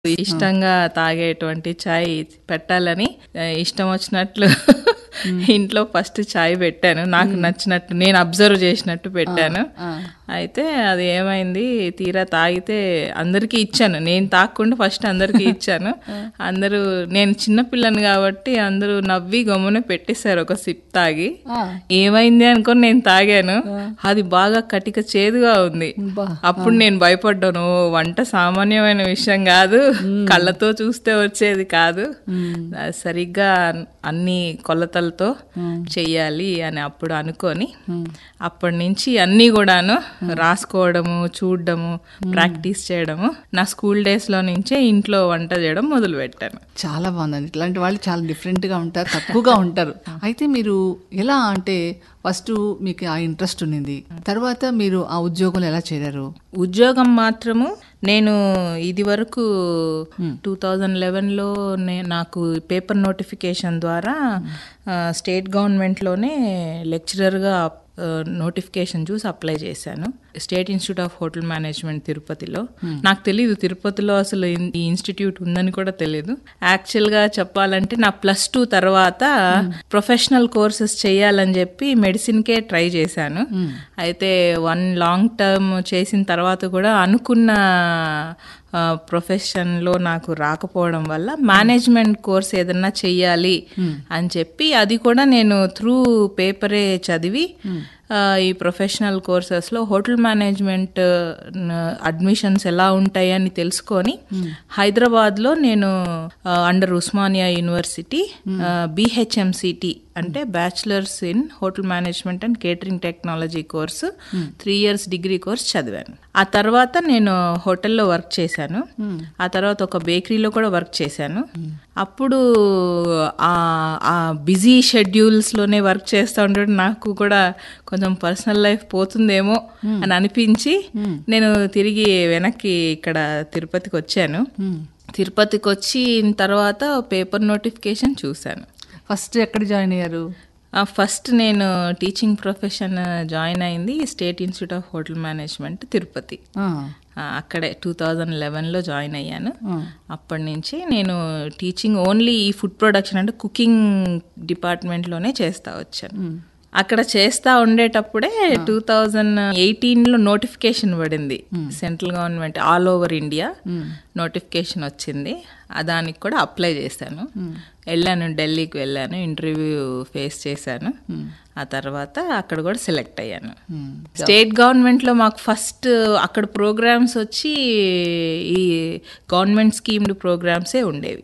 ఇష్టంగా తాగేటువంటి చాయ్ పెట్టాలని ఆ, ఇష్టం వచ్చినట్లు ఇంట్లో ఫస్ట్ చాయ్ పెట్టాను నాకు నచ్చినట్టు నేను అబ్జర్వ్ చేసినట్టు పెట్టాను అయితే అది ఏమైంది తీరా తాగితే అందరికీ ఇచ్చాను నేను తాగకుండా ఫస్ట్ అందరికీ ఇచ్చాను అందరూ నేను చిన్నపిల్లని కాబట్టి అందరూ నవ్వి గమ్మున పెట్టేశారు ఒక సిప్ తాగి ఏమైంది అనుకొని నేను తాగాను అది బాగా కటిక చేదుగా ఉంది అప్పుడు నేను భయపడ్డాను "ఓ, వంట సామాన్యమైన విషయం కాదు కళ్ళతో చూస్తే వచ్చేది కాదు అది సరిగ్గా అన్ని కొలతలతో చెయ్యాలి అని అప్పుడు అనుకొని అప్పటి నుంచి అన్నీ కూడాను రాసుకోవడము చూడడము ప్రాక్టీస్ చేయడము నా స్కూల్ డేస్ లో నుంచే ఇంట్లో వంట చేయడం మొదలు పెట్టాను చాలా బాగుందండి ఇట్లాంటి వాళ్ళు చాలా డిఫరెంట్ గా ఉంటారు తక్కువగా ఉంటారు అయితే మీరు ఎలా అంటే ఫస్ట్ మీకు ఆ ఇంట్రెస్ట్ ఉన్నింది తర్వాత మీరు ఆ ఉద్యోగంలో ఎలా చేరారు ఉద్యోగం మాత్రము నేను ఇది వరకు టూ థౌజండ్ లెవెన్లో నాకు పేపర్ నోటిఫికేషన్ ద్వారా ఆ, స్టేట్ గవర్నమెంట్లోనే లెక్చరర్గా ఆ, నోటిఫికేషన్ చూసి అప్లై చేశాను state institute of hotel management తిరుపతిలో నాకు తెలియదు తిరుపతిలో అసలు ఇన్- ఈ ఇన్స్టిట్యూట్ ఉందని కూడా తెలియదు యాక్చువల్గా చెప్పాలంటే నా ప్లస్ టూ తర్వాత ప్రొఫెషనల్ కోర్సెస్ చేయాలని చెప్పి మెడిసిన్కే ట్రై చేశాను అయితే వన్ లాంగ్ టర్మ్ చేసిన తర్వాత కూడా అనుకున్న ఆ, ప్రొఫెషన్లో నాకు రాకపోవడం వల్ల మేనేజ్మెంట్ కోర్స్ ఏదన్నా చెయ్యాలి అని చెప్పి అది కూడా నేను త్రూ పేపరే చదివి ఆ, ఈ ప్రొఫెషనల్ కోర్సెస్లో హోటల్ మేనేజ్మెంట్ అడ్మిషన్స్ ఎలా ఉంటాయి అని తెలుసుకొని హైదరాబాద్లో నేను అండర్ ఉస్మానియా యూనివర్సిటీ బిహెచ్ఎంసిటి అంటే bachelors in hotel management and catering technology course three years degree course చదివాను ఆ తర్వాత నేను హోటల్లో వర్క్ చేశాను ఆ తర్వాత ఒక బేకరీలో కూడా వర్క్ చేశాను అప్పుడు ఆ ఆ బిజీ షెడ్యూల్స్లోనే వర్క్ చేస్తూ ఉండడం నాకు కూడా కొంచెం పర్సనల్ లైఫ్ పోతుందేమో అని అనిపించి నేను తిరిగి వెనక్కి ఇక్కడ తిరుపతికి వచ్చాను తిరుపతికి వచ్చిన తర్వాత పేపర్ నోటిఫికేషన్ చూశాను ఫస్ట్ ఎక్కడ జాయిన్ అయ్యారు ఆ, ఫస్ట్ నేను టీచింగ్ ప్రొఫెషన్ జాయిన్ అయింది state institute of hotel management Tirupati ఆ, ఆ, అక్కడే టూ థౌజండ్ లెవెన్లో జాయిన్ అయ్యాను అప్పటి నుంచి నేను టీచింగ్ ఓన్లీ ఈ ఫుడ్ ప్రొడక్షన్ అంటే కుకింగ్ డిపార్ట్మెంట్లోనే చేస్తా వచ్చాను అక్కడ చేస్తా ఉండేటప్పుడే టూ థౌజండ్ ఎయిటీన్లో నోటిఫికేషన్ పడింది central government all over India notification వచ్చింది ఆ దానికి కూడా అప్లై చేశాను వెళ్ళాను ఢిల్లీకి వెళ్ళాను ఇంటర్వ్యూ ఫేస్ చేశాను ఆ తర్వాత అక్కడ కూడా సెలెక్ట్ అయ్యాను స్టేట్ గవర్నమెంట్ లో మాకు ఫస్ట్ అక్కడ ప్రోగ్రామ్స్ వచ్చి ఈ గవర్నమెంట్ స్కీమ్డ్ ప్రోగ్రామ్సే ఉండేవి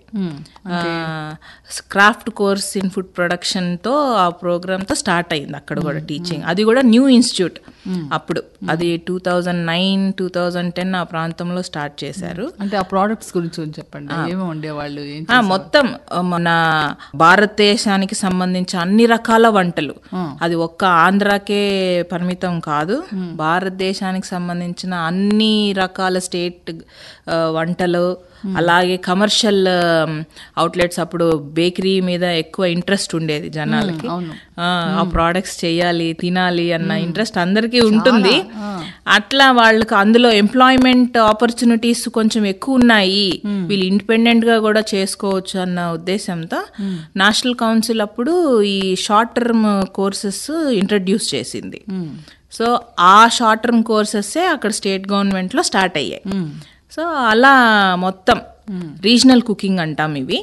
craft course in food production తో ఆ ప్రోగ్రామ్ తో స్టార్ట్ అయింది అక్కడ కూడా టీచింగ్ అది కూడా న్యూ ఇన్స్టిట్యూట్ అప్పుడు అది two thousand nine two thousand ten ఆ ప్రాంతంలో స్టార్ట్ చేశారు అంటే ఆ ప్రోడక్ట్స్ గురించి కొంచెం చెప్పండి ఏమేమి ఉండేవాళ్ళు ఏం ఆ, మొత్తం ఆ, మన భారతదేశానికి సంబంధించి అన్ని రకాల వంటలు అది ఒక్క ఆంధ్రాకే పరిమితం కాదు భారతదేశానికి సంబంధించిన అన్ని రకాల స్టేట్ ఆ, వంటలు అలాగే కమర్షియల్ అవుట్లెట్స్ అప్పుడు బేకరీ మీద ఎక్కువ ఇంట్రెస్ట్ ఉండేది జనాలకి ఆ, ఆ ప్రోడక్ట్స్ చేయాలి తినాలి అన్న ఇంట్రెస్ట్ అందరికీ ఉంటుంది అట్లా వాళ్ళకి అందులో ఎంప్లాయ్మెంట్ ఆపర్చునిటీస్ కొంచెం ఎక్కువ ఉన్నాయి వీళ్ళు ఇండిపెండెంట్ గా కూడా చేసుకోవచ్చు అన్న ఉద్దేశంతో నేషనల్ కౌన్సిల్ అప్పుడు ఈ షార్ట్ టర్మ్ కోర్సెస్ ఇంట్రడ్యూస్ చేసింది సో ఆ షార్ట్ టర్మ్ కోర్సెస్ అక్కడ స్టేట్ గవర్నమెంట్ లో స్టార్ట్ అయ్యాయి సో అలా మొత్తం రీజనల్ కుకింగ్ అంటాం ఇవి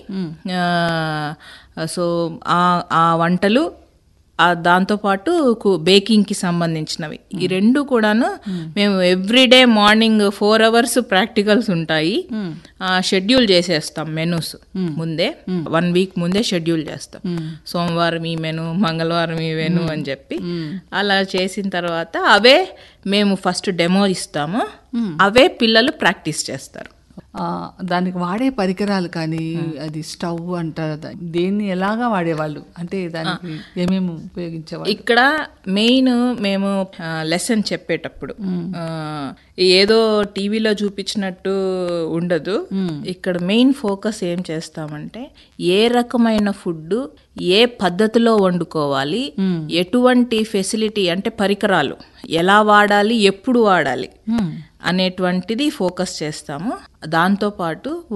ఆ, సో ఆ ఆ వంటలు ఆ దాంతోపాటు కు- బేకింగ్ కి సంబంధించినవి ఈ రెండు కూడాను మేము everyday morning four hours practicals ఉంటాయి షెడ్యూల్ చేసేస్తాం మెనూస్ ముందే వన్ వీక్ ముందే షెడ్యూల్ చేస్తాం సోమవారం ఈ మెను మంగళవారం ఈ మెను అని చెప్పి అలా చేసిన తర్వాత అవే మేము ఫస్ట్ డెమో ఇస్తాము అవే పిల్లలు ప్రాక్టీస్ చేస్తారు ఆ, దానికి వాడే పరికరాలు కానీ అది స్టవ్ అంటారు దా- దేన్ని ఎలాగా వాడేవాళ్ళు అంటే దానికి ఏమేమి ఉపయోగించేవాళ్ళు ఇక్కడ మెయిన్ మేము లెసన్ చెప్పేటప్పుడు ఆ, ఏదో టీవీలో చూపించినట్టు ఉండదు ఇక్కడ మెయిన్ ఫోకస్ ఏం చేస్తామంటే ఏ రకమైన ఫుడ్ ఏ పద్ధతిలో వండుకోవాలి ఎటువంటి ఫెసిలిటీ అంటే పరికరాలు ఎలా వాడాలి ఎప్పుడు వాడాలి అనేటువంటిది ఫోకస్ చేస్తాము దాంతోపాటు